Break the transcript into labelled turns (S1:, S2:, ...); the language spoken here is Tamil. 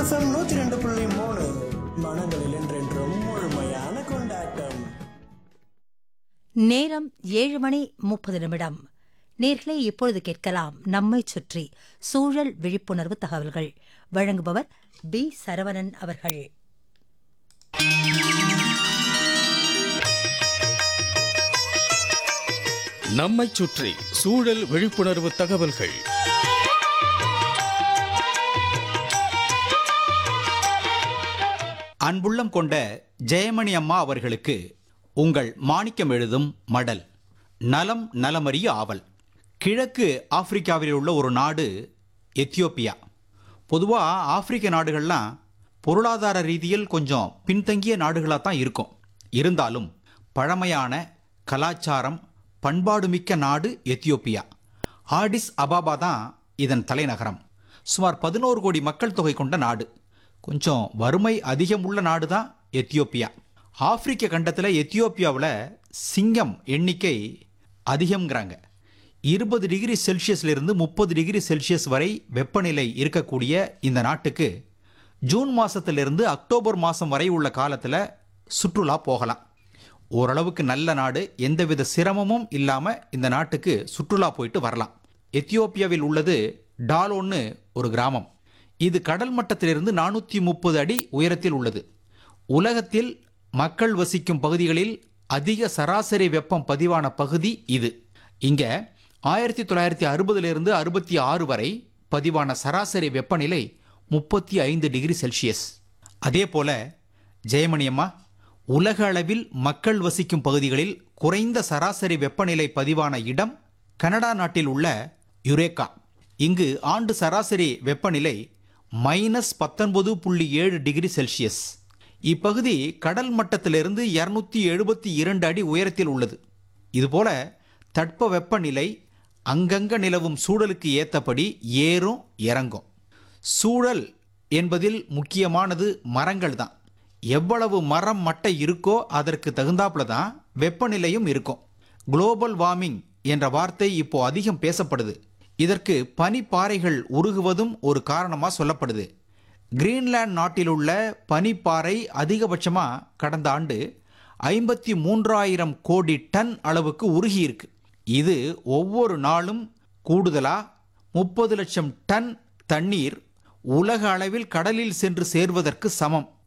S1: எஃப்எம் நூத்தி ரெண்டு புள்ளி மூணு மனங்களில் என்றென்றும் முழுமையான கொண்டாட்டம்
S2: நேரம் ஏழு மணி முப்பது நிமிடம் நேர்களே இப்பொழுது கேட்கலாம் நம்மை சுற்றி சூழல் விழிப்புணர்வு தகவல்கள் வழங்குபவர் பி சரவணன் அவர்கள்
S3: நம்மைச் சுற்றி சூழல் விழிப்புணர்வு தகவல்கள்
S4: அன்புள்ளம் கொண்ட ஜெயமணி அம்மா அவர்களுக்கு உங்கள் மாணிக்கம் எழுதும் மடல் நலம் நலமறிய ஆவல் கிழக்கு ஆப்பிரிக்காவில் உள்ள ஒரு நாடு எத்தியோப்பியா பொதுவாக ஆப்பிரிக்க நாடுகள்லாம் பொருளாதார ரீதியில் கொஞ்சம் பின்தங்கிய நாடுகளாக தான் இருக்கும் இருந்தாலும் பழமையான கலாச்சாரம் பண்பாடுமிக்க நாடு எத்தியோப்பியா ஆடிஸ் அபாபா தான் இதன் தலைநகரம் சுமார் பதினோரு கோடி மக்கள் தொகை கொண்ட நாடு கொஞ்சம் வறுமை அதிகம் உள்ள நாடு தான் எத்தியோப்பியா ஆப்பிரிக்க கண்டத்தில் எத்தியோப்பியாவில் சிங்கம் எண்ணிக்கை அதிகம்ங்கிறாங்க இருபது டிகிரி செல்சியஸ்லேருந்து முப்பது டிகிரி செல்சியஸ் வரை வெப்பநிலை இருக்கக்கூடிய இந்த நாட்டுக்கு ஜூன் மாதத்திலிருந்து அக்டோபர் மாதம் வரை உள்ள காலத்தில் சுற்றுலா போகலாம் ஓரளவுக்கு நல்ல நாடு எந்தவித சிரமமும் இல்லாமல் இந்த நாட்டுக்கு சுற்றுலா போயிட்டு வரலாம் எத்தியோப்பியாவில் உள்ளது டாலோன்னு ஒரு கிராமம் இது கடல் மட்டத்திலிருந்து நானூற்றி முப்பது அடி உயரத்தில் உள்ளது உலகத்தில் மக்கள் வசிக்கும் பகுதிகளில் அதிக சராசரி வெப்பம் பதிவான பகுதி இது இங்க ஆயிரத்தி தொள்ளாயிரத்தி அறுபதிலிருந்து அறுபத்தி ஆறு வரை பதிவான சராசரி வெப்பநிலை முப்பத்தி ஐந்து டிகிரி செல்சியஸ் அதே போல ஜெயமணி அம்மா உலக அளவில் மக்கள் வசிக்கும் பகுதிகளில் குறைந்த சராசரி வெப்பநிலை பதிவான இடம் கனடா நாட்டில் உள்ள யுரேகா இங்கு ஆண்டு சராசரி வெப்பநிலை மைனஸ் பத்தொன்பது புள்ளி ஏழு டிகிரி செல்சியஸ் இப்பகுதி கடல் மட்டத்திலிருந்து இருநூத்தி எழுபத்தி இரண்டு அடி உயரத்தில் உள்ளது இதுபோல தட்ப வெப்பநிலை அங்கங்க நிலவும் சூழலுக்கு ஏற்றபடி ஏறும் இறங்கும் சூழல் என்பதில் முக்கியமானது மரங்கள் தான் எவ்வளவு மரம் மட்டை இருக்கோ அதற்கு தகுந்தாப்புல தான் வெப்பநிலையும் இருக்கும் குளோபல் வார்மிங் என்ற வார்த்தை இப்போ அதிகம் பேசப்படுது இதற்கு பனிப்பாறைகள் உருகுவதும் ஒரு காரணமாக சொல்லப்படுது கிரீன்லாந்து நாட்டில் உள்ள பனிப்பாறை அதிகபட்சமாக கடந்த ஆண்டு ஐம்பத்தி மூன்றாயிரம் கோடி டன் அளவுக்கு உருகியிருக்கு இது ஒவ்வொரு நாளும் கூடுதலாக முப்பது லட்சம் டன் தண்ணீர் உலக அளவில் கடலில் சென்று சேர்வதற்கு சமம்